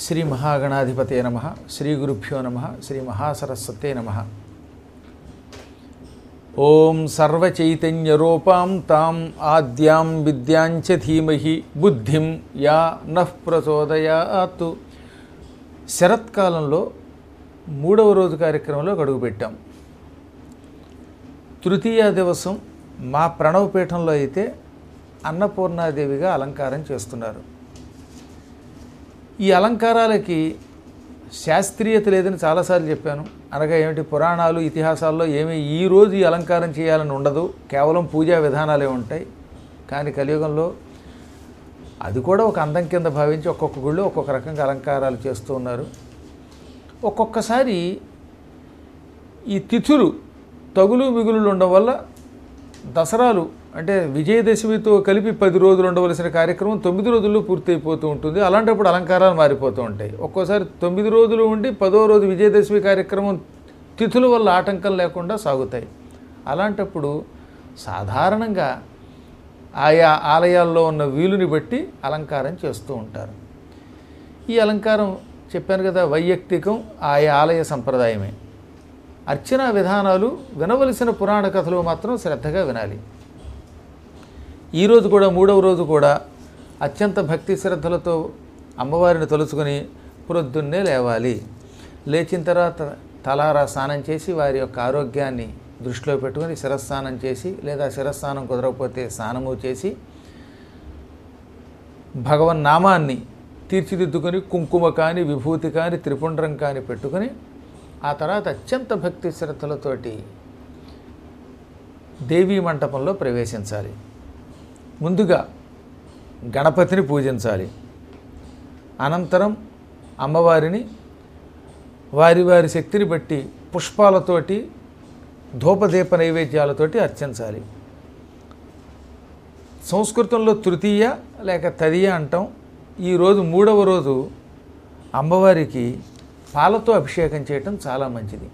శ్రీ మహాగణాధిపతే నమ శ్రీ గురుభ్యో నమ శ్రీ మహాసరస్వతే నమ ఓం సర్వచైతన్యరూపాం తాం ఆద్యాం విద్యాంచ ధీమహి బుద్ధిం యా నః ప్రచోదయాత్ శరత్కాలంలో మూడవ రోజు కార్యక్రమంలో అడుగుపెట్టాం తృతీయ దివసం మా ప్రణవపీఠంలో అయితే అన్నపూర్ణాదేవిగా అలంకారం చేస్తున్నారు ఈ అలంకారాలకి శాస్త్రీయత లేదని చాలాసార్లు చెప్పాను అనగా ఏమిటి పురాణాలు ఇతిహాసాల్లో ఏమీ ఈ రోజు ఈ అలంకారం చేయాలని ఉండదు కేవలం పూజా విధానాలే ఉంటాయి కానీ కలియుగంలో అది కూడా ఒక అందం కింద భావించి ఒక్కొక్క గుళ్ళు ఒక్కొక్క రకంగా అలంకారాలు చేస్తూ ఉన్నారు ఒక్కొక్కసారి ఈ తిథులు తగులు మిగులు ఉండడం వల్ల దసరాలు అంటే విజయదశమితో కలిపి పది రోజులు ఉండవలసిన కార్యక్రమం తొమ్మిది రోజుల్లో పూర్తయిపోతూ ఉంటుంది అలాంటప్పుడు అలంకారాలు మారిపోతూ ఉంటాయి ఒక్కోసారి తొమ్మిది రోజులు ఉండి పదో రోజు విజయదశమి కార్యక్రమం తిథుల వల్ల ఆటంకం లేకుండా సాగుతాయి అలాంటప్పుడు సాధారణంగా ఆయా ఆలయాల్లో ఉన్న వీలుని బట్టి అలంకారం చేస్తూ ఉంటారు ఈ అలంకారం చెప్పాను కదా వైయక్తికం ఆయా ఆలయ సంప్రదాయమే అర్చనా విధానాలు వినవలసిన పురాణ కథలు మాత్రం శ్రద్ధగా వినాలి ఈరోజు కూడా మూడవ రోజు కూడా అత్యంత భక్తి శ్రద్ధలతో అమ్మవారిని తలుచుకొని ప్రొద్దున్నే లేవాలి లేచిన తర్వాత తలారా స్నానం చేసి వారి యొక్క ఆరోగ్యాన్ని దృష్టిలో పెట్టుకొని శిరస్నానం చేసి లేదా శిరస్నానం కుదరకపోతే స్నానము చేసి భగవన్ నామాన్ని తీర్చిదిద్దుకొని కుంకుమ కానీ విభూతి కానీ త్రిపుండ్రం కానీ పెట్టుకొని ఆ తర్వాత అత్యంత భక్తి శ్రద్ధలతోటి దేవీ మంటపంలో ప్రవేశించాలి ముందుగా గణపతిని పూజించాలి అనంతరం అమ్మవారిని వారి వారి శక్తిని బట్టి పుష్పాలతోటి ధూపదీప నైవేద్యాలతోటి అర్చించాలి సంస్కృతంలో తృతీయ లేక తదియ అంటాం ఈరోజు మూడవ రోజు అమ్మవారికి పాలతో అభిషేకం చేయటం చాలా మంచిది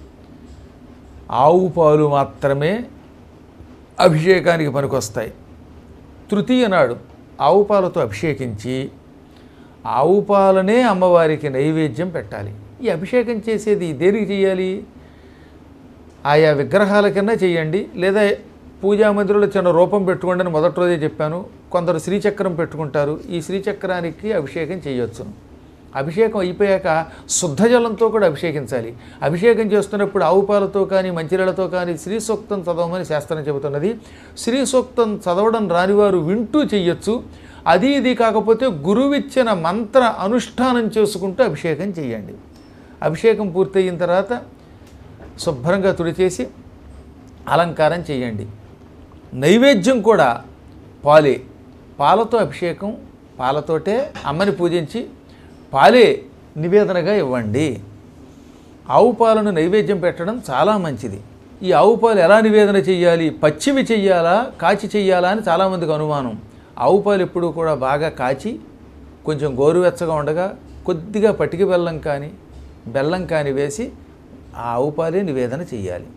ఆవు పాలు మాత్రమే అభిషేకానికి పనికొస్తాయి తృతీయ నాడు ఆవు పాలతో అభిషేకించి ఆవు పాలనే అమ్మవారికి నైవేద్యం పెట్టాలి ఈ అభిషేకం చేసేది దేనికి చేయాలి ఆయా విగ్రహాల కింద చేయండి లేదా పూజా మందిరంలో చిన్న రూపం పెట్టుకోండి అని మొదటి రోజే చెప్పాను కొందరు శ్రీచక్రం పెట్టుకుంటారు ఈ శ్రీచక్రానికి అభిషేకం చేయొచ్చు అభిషేకం అయిపోయాక శుద్ధ జలంతో కూడా అభిషేకించాలి అభిషేకం చేస్తున్నప్పుడు ఆవు పాలతో కానీ మంచినీళ్ళతో కానీ శ్రీ సూక్తం చదవమని శాస్త్రం చెబుతున్నది శ్రీ సూక్తం చదవడం రానివారు వింటూ చెయ్యొచ్చు అది ఇది కాకపోతే గురువిచ్చిన మంత్ర అనుష్ఠానం చేసుకుంటూ అభిషేకం చేయండి అభిషేకం పూర్తయిన తర్వాత శుభ్రంగా తుడిచేసి అలంకారం చేయండి నైవేద్యం కూడా పాలే పాలతో అభిషేకం పాలతోటే అమ్మని పూజించి పాలే నివేదనగా ఇవ్వండి ఆవు పాలను నైవేద్యం పెట్టడం చాలా మంచిది ఈ ఆవు పాలు ఎలా నివేదన చెయ్యాలి పచ్చివి చెయ్యాలా కాచి చెయ్యాలా అని చాలామందికి అనుమానం ఆవు పాలు ఎప్పుడూ కూడా బాగా కాచి కొంచెం గోరువెచ్చగా ఉండగా కొద్దిగా పటికి బెల్లం కానీ బెల్లం కానీ వేసి ఆ ఆవు పాలే నివేదన చెయ్యాలి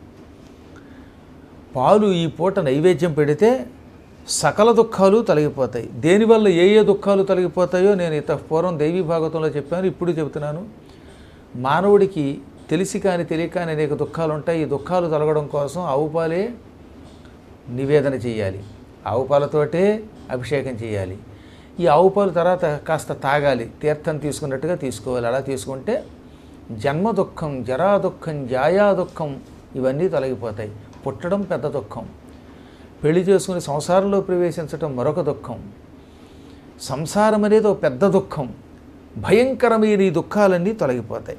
పాలు ఈ పూట నైవేద్యం పెడితే సకల దుఃఖాలు తొలగిపోతాయి దేనివల్ల ఏ ఏ దుఃఖాలు తొలగిపోతాయో నేను ఇత పూర్వం దైవీ భాగవతంలో చెప్పాను ఇప్పుడు చెబుతున్నాను మానవుడికి తెలిసి కానీ తెలియక కానీ అనేక దుఃఖాలు ఉంటాయి ఈ దుఃఖాలు తొలగడం కోసం ఆవు పాలే నివేదన చేయాలి ఆవు పాలతోటే అభిషేకం చేయాలి ఈ ఆవు పాలు తర్వాత కాస్త తాగాలి తీర్థం తీసుకున్నట్టుగా తీసుకోవాలి అలా తీసుకుంటే జన్మ దుఃఖం జరా దుఃఖం జాయా దుఃఖం ఇవన్నీ తొలగిపోతాయి పుట్టడం పెద్ద దుఃఖం పెళ్లి చేసుకుని సంసారంలో ప్రవేశించడం మరొక దుఃఖం సంసారం అనేది ఒక పెద్ద దుఃఖం భయంకరమైన ఈ దుఃఖాలన్నీ తొలగిపోతాయి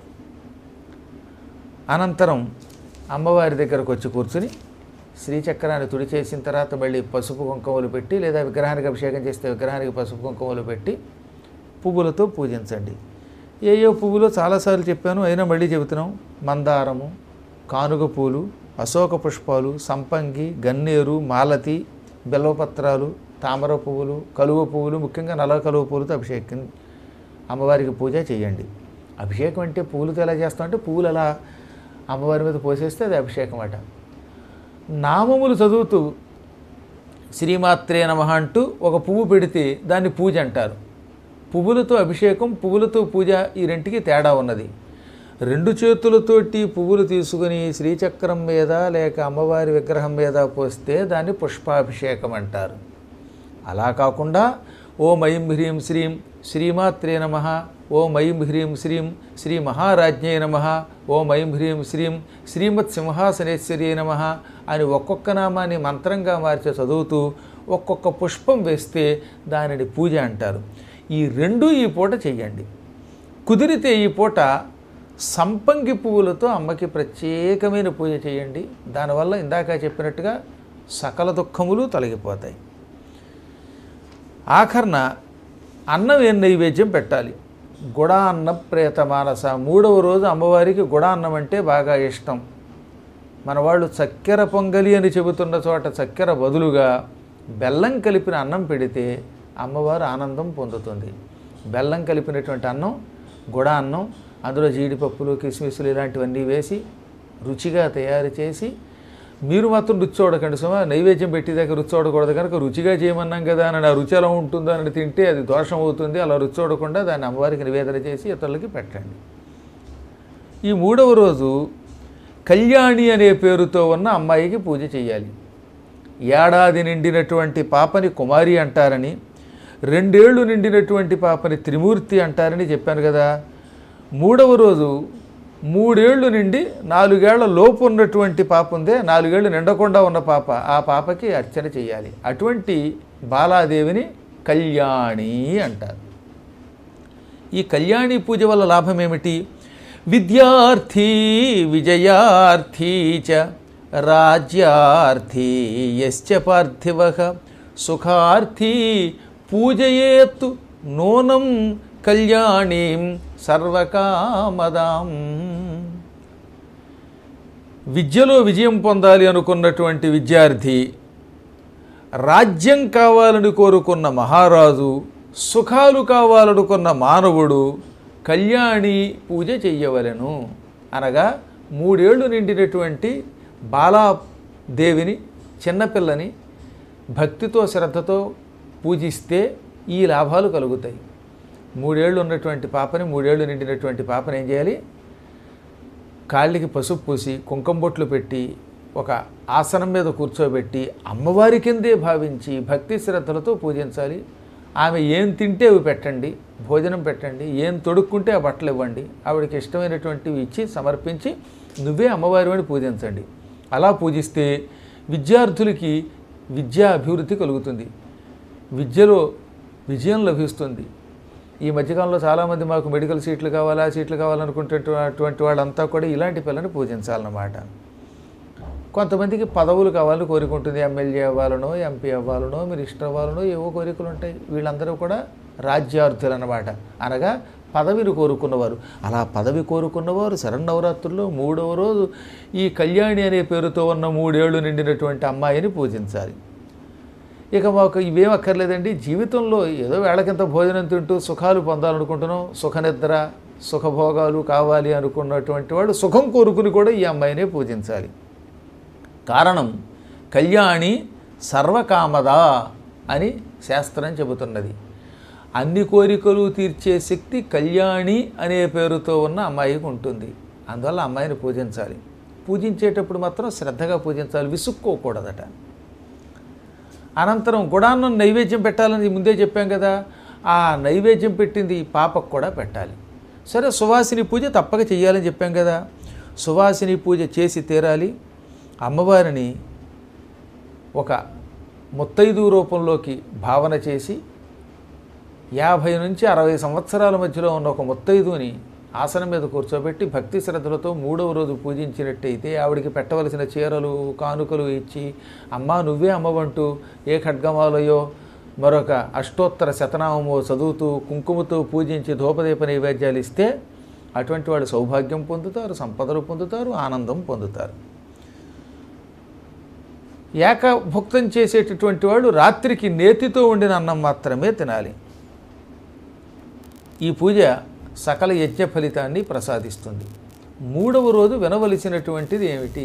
అనంతరం అమ్మవారి దగ్గరకు వచ్చి కూర్చుని శ్రీచక్రాన్ని తుడిచేసిన తర్వాత మళ్ళీ పసుపు కుంకుమలు పెట్టి లేదా విగ్రహానికి అభిషేకం చేస్తే విగ్రహానికి పసుపు కుంకుమలు పెట్టి పువ్వులతో పూజించండి ఏ ఏ పువ్వులో చాలాసార్లు చెప్పాను అయినా మళ్ళీ చెబుతున్నాం మందారము కానుగ పూలు అశోక పుష్పాలు సంపంగి గన్నేరు మాలతి బెల్లపత్రాలు తామర పువ్వులు కలువ పువ్వులు ముఖ్యంగా నల్ల కలువ పువ్వులతో అభిషేకం అమ్మవారికి పూజ చేయండి అభిషేకం అంటే పువ్వులతో ఎలా చేస్తామంటే పువ్వులు అలా అమ్మవారి మీద పోసేస్తే అది అభిషేకం అట నామములు చదువుతూ శ్రీమాత్రే నమ అంటూ ఒక పువ్వు పెడితే దాన్ని పూజ అంటారు పువ్వులతో అభిషేకం పువ్వులతో పూజ ఈ రెంటికి తేడా ఉన్నది రెండు చేతులతోటి పువ్వులు తీసుకుని శ్రీచక్రం మీద లేక అమ్మవారి విగ్రహం మీద పోస్తే దాన్ని పుష్పాభిషేకం అంటారు అలా కాకుండా ఓం ఐం హ్రీం శ్రీం శ్రీమాత్రే నమ ఓం ఐం హ్రీం శ్రీం శ్రీ మహారాజ్ఞే నమ ఓం ఐం హ్రీం శ్రీం శ్రీమత్ సింహాసనేశ్వరి నమ అని ఒక్కొక్క నామాన్ని మంత్రంగా మార్చి చదువుతూ ఒక్కొక్క పుష్పం వేస్తే దానిని పూజ అంటారు ఈ రెండు ఈ పూట చెయ్యండి కుదిరితే ఈ పూట సంపంగి పువ్వులతో అమ్మకి ప్రత్యేకమైన పూజ చేయండి దానివల్ల ఇందాక చెప్పినట్టుగా సకల దుఃఖములు తొలగిపోతాయి ఆఖరణ అన్నం ఏం నైవేద్యం పెట్టాలి గుడా అన్న ప్రేత మానస మూడవ రోజు అమ్మవారికి గుడా అన్నం అంటే బాగా ఇష్టం మన వాళ్ళు చక్కెర పొంగలి అని చెబుతున్న చోట చక్కెర బదులుగా బెల్లం కలిపిన అన్నం పెడితే అమ్మవారు ఆనందం పొందుతుంది బెల్లం కలిపినటువంటి అన్నం గుడా అన్నం అందులో జీడిపప్పులు కిస్మిస్లు ఇలాంటివన్నీ వేసి రుచిగా తయారు చేసి మీరు మాత్రం రుచి చూడకండి సుమా నైవేద్యం పెట్టేదాకా రుచి చూడకూడదు కనుక రుచిగా చేయమన్నాం కదా అని ఆ రుచి ఎలా ఉంటుందో అని తింటే అది దోషం అవుతుంది అలా రుచి చూడకుండా దాన్ని అమ్మవారికి నివేదన చేసి ఇతరులకి పెట్టండి ఈ మూడవ రోజు కళ్యాణి అనే పేరుతో ఉన్న అమ్మాయికి పూజ చేయాలి ఏడాది నిండినటువంటి పాపని కుమారి అంటారని రెండేళ్లు నిండినటువంటి పాపని త్రిమూర్తి అంటారని చెప్పాను కదా మూడవ రోజు మూడేళ్లు నిండి నాలుగేళ్ల లోపు ఉన్నటువంటి పాప ఉందే నాలుగేళ్లు నిండకుండా ఉన్న పాప ఆ పాపకి అర్చన చేయాలి అటువంటి బాలాదేవిని కళ్యాణి అంటారు ఈ కళ్యాణి పూజ వల్ల లాభం ఏమిటి విద్యార్థి విజయార్థి చ రాజ్యార్థి యశ్చ పార్థివ సుఖార్థి పూజయేత్తు నూనం కళ్యాణీం సర్వకామదాం విద్యలో విజయం పొందాలి అనుకున్నటువంటి విద్యార్థి రాజ్యం కావాలని కోరుకున్న మహారాజు సుఖాలు కావాలనుకున్న మానవుడు కళ్యాణి పూజ చెయ్యవలెను అనగా మూడేళ్లు నిండినటువంటి బాలాదేవిని చిన్నపిల్లని భక్తితో శ్రద్ధతో పూజిస్తే ఈ లాభాలు కలుగుతాయి మూడేళ్ళు ఉన్నటువంటి పాపని మూడేళ్ళు నిండినటువంటి పాపని ఏం చేయాలి కాళ్ళకి పసుపు పూసి కుంకుమ బొట్లు పెట్టి ఒక ఆసనం మీద కూర్చోబెట్టి అమ్మవారి కిందే భావించి భక్తి శ్రద్ధలతో పూజించాలి ఆమె ఏం తింటే అవి పెట్టండి భోజనం పెట్టండి ఏం తొడుక్కుంటే ఆ బట్టలు ఇవ్వండి ఆవిడకి ఇష్టమైనటువంటివి ఇచ్చి సమర్పించి నువ్వే అమ్మవారిని పూజించండి అలా పూజిస్తే విద్యార్థులకి విద్యా అభివృద్ధి కలుగుతుంది విద్యలో విజయం లభిస్తుంది ఈ మధ్యకాలంలో చాలామంది మాకు మెడికల్ సీట్లు కావాలా సీట్లు కావాలనుకుంటున్నటువంటి వాళ్ళంతా కూడా ఇలాంటి పిల్లని పూజించాలన్నమాట కొంతమందికి పదవులు కావాలని కోరుకుంటుంది ఎమ్మెల్యే అవ్వాలనో ఎంపీ అవ్వాలనో మినిస్టర్ అవ్వాలనో ఏవో కోరికలు ఉంటాయి వీళ్ళందరూ కూడా రాజ్యార్థులు అన్నమాట అనగా పదవిని కోరుకున్నవారు అలా పదవి కోరుకున్నవారు శరణవరాత్రుల్లో మూడవ రోజు ఈ కళ్యాణి అనే పేరుతో ఉన్న మూడేళ్లు నిండినటువంటి అమ్మాయిని పూజించాలి ఇక మాకు ఇవేం అక్కర్లేదండి జీవితంలో ఏదో వేళకింత భోజనం తింటూ సుఖాలు పొందాలనుకుంటున్నాం సుఖనిద్ర సుఖభోగాలు కావాలి అనుకున్నటువంటి వాడు సుఖం కోరుకుని కూడా ఈ అమ్మాయినే పూజించాలి కారణం కళ్యాణి సర్వకామదా అని శాస్త్రం చెబుతున్నది అన్ని కోరికలు తీర్చే శక్తి కళ్యాణి అనే పేరుతో ఉన్న అమ్మాయికి ఉంటుంది అందువల్ల అమ్మాయిని పూజించాలి పూజించేటప్పుడు మాత్రం శ్రద్ధగా పూజించాలి విసుక్కోకూడదట అనంతరం గుడాన్నం నైవేద్యం పెట్టాలని ముందే చెప్పాం కదా ఆ నైవేద్యం పెట్టింది ఈ పాపకు కూడా పెట్టాలి సరే సువాసిని పూజ తప్పక చేయాలని చెప్పాం కదా సువాసిని పూజ చేసి తీరాలి అమ్మవారిని ఒక ముత్తైదు రూపంలోకి భావన చేసి యాభై నుంచి అరవై సంవత్సరాల మధ్యలో ఉన్న ఒక ముత్తైదుని ఆసనం మీద కూర్చోబెట్టి భక్తి శ్రద్ధలతో మూడవ రోజు పూజించినట్టయితే ఆవిడికి పెట్టవలసిన చీరలు కానుకలు ఇచ్చి అమ్మా నువ్వే అమ్మవంటూ ఏ ఖడ్గమాలయో మరొక అష్టోత్తర శతనామమో చదువుతూ కుంకుమతో పూజించి ధూపదీప నైవేద్యాలు ఇస్తే అటువంటి వాళ్ళు సౌభాగ్యం పొందుతారు సంపదలు పొందుతారు ఆనందం పొందుతారు ఏకభుక్తం చేసేటటువంటి వాళ్ళు రాత్రికి నేతితో వండిన అన్నం మాత్రమే తినాలి ఈ పూజ సకల యజ్ఞ ఫలితాన్ని ప్రసాదిస్తుంది మూడవ రోజు వినవలసినటువంటిది ఏమిటి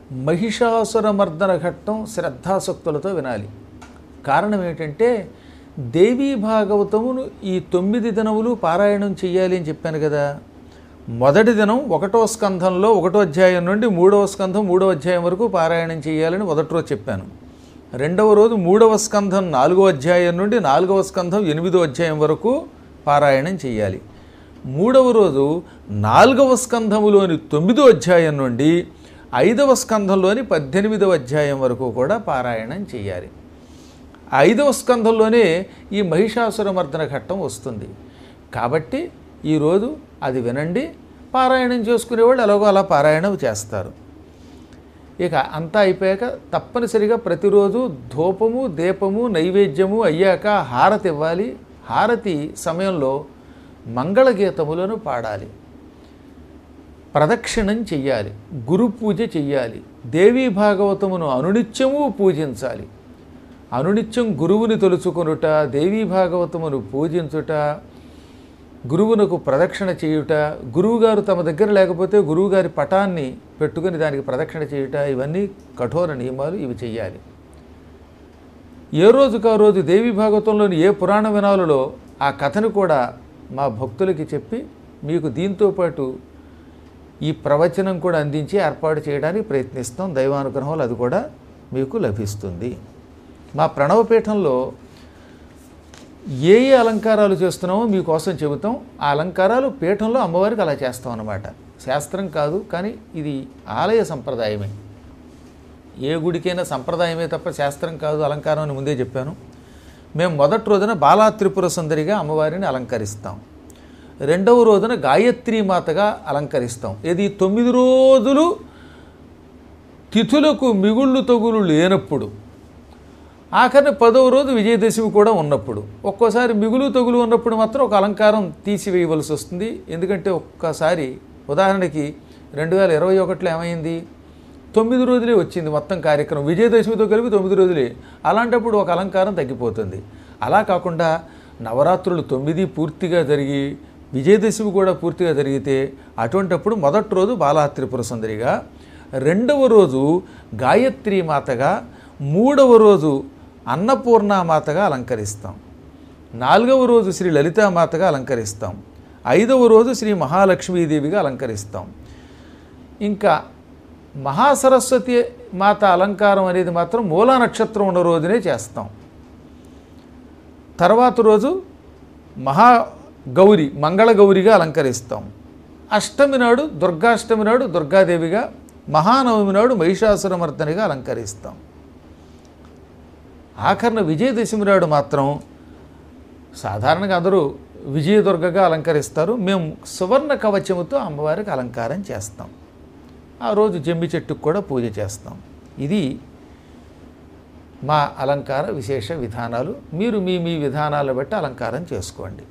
మహిషాసుర మర్దన ఘట్టం శ్రద్ధాసక్తులతో వినాలి కారణం ఏమిటంటే దేవీ భాగవతమును ఈ తొమ్మిది దినములు పారాయణం చెయ్యాలి అని చెప్పాను కదా మొదటి దినం ఒకటో స్కంధంలో ఒకటో అధ్యాయం నుండి మూడవ స్కంధం మూడవ అధ్యాయం వరకు పారాయణం చేయాలని మొదటి రోజు చెప్పాను రెండవ రోజు మూడవ స్కంధం నాలుగవ అధ్యాయం నుండి నాలుగవ స్కంధం ఎనిమిదో అధ్యాయం వరకు పారాయణం చేయాలి మూడవ రోజు నాలుగవ స్కంధములోని తొమ్మిదో అధ్యాయం నుండి ఐదవ స్కంధంలోని పద్దెనిమిదవ అధ్యాయం వరకు కూడా పారాయణం చేయాలి ఐదవ స్కంధంలోనే ఈ మహిషాసురమర్దన ఘట్టం వస్తుంది కాబట్టి ఈరోజు అది వినండి పారాయణం చేసుకునేవాళ్ళు ఎలాగో అలా పారాయణం చేస్తారు ఇక అంతా అయిపోయాక తప్పనిసరిగా ప్రతిరోజు ధూపము దీపము నైవేద్యము అయ్యాక హారతి ఇవ్వాలి హారతి సమయంలో మంగళగీతములను పాడాలి ప్రదక్షిణం చెయ్యాలి గురు పూజ చెయ్యాలి దేవీ భాగవతమును అనునిత్యము పూజించాలి అనునిత్యం గురువుని తలుచుకొనుట దేవీ భాగవతమును పూజించుట గురువునకు ప్రదక్షిణ చేయుట గురువుగారు తమ దగ్గర లేకపోతే గురువుగారి పటాన్ని పెట్టుకుని దానికి ప్రదక్షిణ చేయుట ఇవన్నీ కఠోర నియమాలు ఇవి చెయ్యాలి ఏ రోజుకు ఆ రోజు దేవి భాగవతంలోని ఏ పురాణ వినాలలో ఆ కథను కూడా మా భక్తులకి చెప్పి మీకు దీంతో పాటు ఈ ప్రవచనం కూడా అందించి ఏర్పాటు చేయడానికి ప్రయత్నిస్తాం దైవానుగ్రహంలో అది కూడా మీకు లభిస్తుంది మా ప్రణవపీఠంలో ఏ ఏ అలంకారాలు చేస్తున్నామో మీకోసం చెబుతాం ఆ అలంకారాలు పీఠంలో అమ్మవారికి అలా చేస్తాం అన్నమాట శాస్త్రం కాదు కానీ ఇది ఆలయ సంప్రదాయమే ఏ గుడికైనా సంప్రదాయమే తప్ప శాస్త్రం కాదు అలంకారం అని ముందే చెప్పాను మేము మొదటి రోజున బాలా త్రిపుర సుందరిగా అమ్మవారిని అలంకరిస్తాం రెండవ రోజున గాయత్రీ మాతగా అలంకరిస్తాం ఇది తొమ్మిది రోజులు తిథులకు మిగుళ్ళు తగులు లేనప్పుడు ఆఖరిని పదవ రోజు విజయదశమి కూడా ఉన్నప్పుడు ఒక్కోసారి మిగులు తగులు ఉన్నప్పుడు మాత్రం ఒక అలంకారం తీసివేయవలసి వస్తుంది ఎందుకంటే ఒక్కసారి ఉదాహరణకి రెండు వేల ఇరవై ఒకటిలో ఏమైంది తొమ్మిది రోజులే వచ్చింది మొత్తం కార్యక్రమం విజయదశమితో కలిపి తొమ్మిది రోజులే అలాంటప్పుడు ఒక అలంకారం తగ్గిపోతుంది అలా కాకుండా నవరాత్రులు తొమ్మిది పూర్తిగా జరిగి విజయదశమి కూడా పూర్తిగా జరిగితే అటువంటప్పుడు మొదటి రోజు బాలా త్రిపుర సుందరిగా రెండవ రోజు గాయత్రీ మాతగా మూడవ రోజు అన్నపూర్ణామాతగా అలంకరిస్తాం నాలుగవ రోజు శ్రీ లలితామాతగా అలంకరిస్తాం ఐదవ రోజు శ్రీ మహాలక్ష్మీదేవిగా అలంకరిస్తాం ఇంకా మహాసరస్వతి మాత అలంకారం అనేది మాత్రం మూలా నక్షత్రం ఉన్న రోజునే చేస్తాం తర్వాత రోజు మహా గౌరి మంగళ గౌరిగా అలంకరిస్తాం అష్టమి నాడు దుర్గాష్టమి నాడు దుర్గాదేవిగా మహానవమి నాడు మహిషాసురమర్దనిగా అలంకరిస్తాం ఆఖరణ విజయదశమి నాడు మాత్రం సాధారణంగా అందరూ విజయదుర్గగా అలంకరిస్తారు మేము సువర్ణ కవచముతో అమ్మవారికి అలంకారం చేస్తాం ఆ రోజు జమ్మి చెట్టుకు కూడా పూజ చేస్తాం ఇది మా అలంకార విశేష విధానాలు మీరు మీ మీ విధానాలు బట్టి అలంకారం చేసుకోండి